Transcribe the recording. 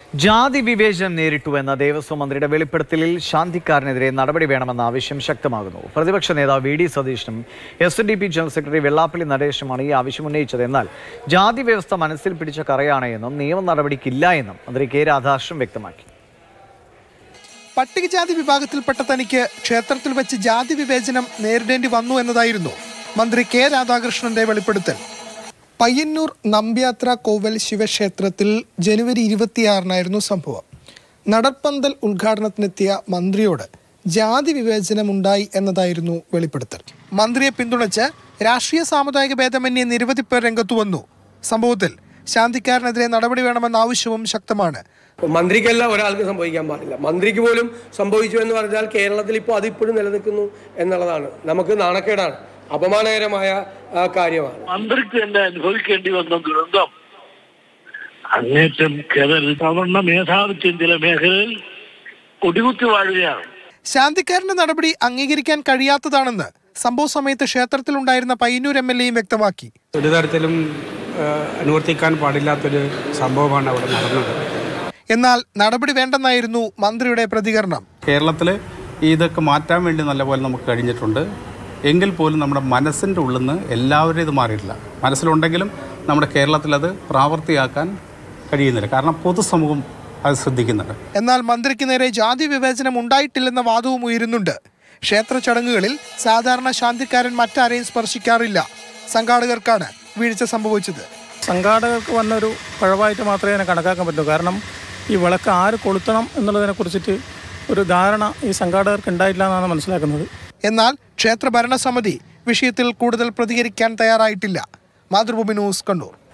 ജാതി വിവേചനം നേരിട്ടു എന്ന ദേവസ്വം മന്ത്രിയുടെ വെളിപ്പെടുത്തലിൽ ശാന്തിക്കാരനെതിരെ നടപടി വേണമെന്ന ആവശ്യം ശക്തമാകുന്നു പ്രതിപക്ഷ നേതാവ് വി ഡി സതീശനും S N D P general secretary Vellappally നരേഷുമാണ് ഈ ആവശ്യം ഉന്നയിച്ചത് എന്നാൽ ജാതി വ്യവസ്ഥ മനസ്സിൽ പിടിച്ച കറയാണ് എന്നും നിയമ നടപടിക്കില്ല എന്നും മന്ത്രി കെ രാധാകൃഷ്ണൻ വ്യക്തമാക്കി പട്ടികജാതി വിഭാഗത്തിൽപ്പെട്ട തനിക്ക് ക്ഷേത്രത്തിൽ വെച്ച് ജാതി വിവേചനം നേരിടേണ്ടി വന്നു എന്നതായിരുന്നു മന്ത്രി കെ രാധാകൃഷ്ണന്റെ വെളിപ്പെടുത്തൽ പയ്യന്നൂർ നമ്പ്യാത്ര കോവൽ ശിവക്ഷേത്രത്തിൽ ജനുവരി ഇരുപത്തിയാറിനായിരുന്നു സംഭവം നടപ്പന്തൽ ഉദ്ഘാടനത്തിനെത്തിയ മന്ത്രിയോട് ജാതി വിവേചനമുണ്ടായി എന്നതായിരുന്നു വെളിപ്പെടുത്തൽ മന്ത്രിയെ പിന്തുണച്ച് രാഷ്ട്രീയ സാമുദായിക ഭേദമന്യേ നിരവധി പേർ രംഗത്തു വന്നു സംഭവത്തിൽ ശാന്തിക്കാരനെതിരെ നടപടി വേണമെന്ന ആവശ്യവും ശക്തമാണ് മന്ത്രിക്കല്ല ഒരാൾക്ക് സംഭവിക്കാൻ പാടില്ല മന്ത്രിക്ക് പോലും സംഭവിച്ചു എന്ന് പറഞ്ഞാൽ കേരളത്തിൽ ഇപ്പോൾ അതിപ്പോഴും നിലനിൽക്കുന്നു എന്നുള്ളതാണ് നമുക്ക് നാണക്കേടാണ് അപമാനകരമായ ആ, കാര്യമാണ് മന്ത്രിക്ക് തന്നെ അനുഭവിക്കേണ്ടി വന്ന ദുരന്തം അങ്ങേറ്റം കെതൽ സവർണ മേധാവിത്വം ചില മേഖലയിൽ കൊടികുത്തി വാഴുകയാണ് ശാന്തിക്കാരന്റെ നടപടി അംഗീകരിക്കാൻ കഴിയാത്തതാണെന്ന് സംഭവ സമയത്ത് ക്ഷേത്രത്തിലുണ്ടായിരുന്ന പയ്യന്നൂർ എം എൽ എയും വ്യക്തമാക്കി ഒരു തരത്തിലും ആ, അനുവർത്തിക്കാൻ പാടില്ലാത്തൊരു സംഭവമാണ് അവിടെ നടന്നത് എന്നാൽ നടപടി വേണ്ടെന്നായിരുന്നു മന്ത്രിയുടെ പ്രതികരണം കേരളത്തിൽ ഇതൊക്കെ മാറ്റാൻ വേണ്ടി നല്ലപോലെ നമുക്ക് കഴിഞ്ഞിട്ടുണ്ട് എങ്കിൽ പോലും നമ്മുടെ മനസ്സിൻ്റെ ഉള്ളിൽ നിന്ന് എല്ലാവരും ഇത് മാറിയിട്ടില്ല മനസ്സിലുണ്ടെങ്കിലും നമ്മുടെ കേരളത്തിൽ അത് പ്രാവർത്തിയാക്കാൻ കഴിയുന്നില്ല കാരണം പൊതുസമൂഹം അത് ശ്രദ്ധിക്കുന്നുണ്ട് എന്നാൽ മന്ത്രിക്ക് നേരെ ജാതി വിവേചനം ഉണ്ടായിട്ടില്ലെന്ന വാദവും ഉയരുന്നുണ്ട് ക്ഷേത്ര ചടങ്ങുകളിൽ സാധാരണ ശാന്തിക്കാരൻ മറ്റാരെയും സ്പർശിക്കാറില്ല സംഘാടകർക്കാണ് വീഴ്ച സംഭവിച്ചത് സംഘാടകർക്ക് വന്നൊരു പിഴവായിട്ട് മാത്രമേ അതിനെ കണക്കാക്കാൻ പറ്റൂ കാരണം ഈ വിളക്ക് ആര് കൊളുത്തണം എന്നുള്ളതിനെ കുറിച്ചിട്ട് ഒരു ധാരണ ഈ സംഘാടകർക്ക് ഉണ്ടായില്ല എന്നാണ് മനസ്സിലാക്കുന്നത് എന്നാൽ ക്ഷേത്ര ഭരണസമിതി വിഷയത്തിൽ കൂടുതൽ പ്രതികരിക്കാൻ തയ്യാറായിട്ടില്ല മാതൃഭൂമി ന്യൂസ് കണ്ണൂർ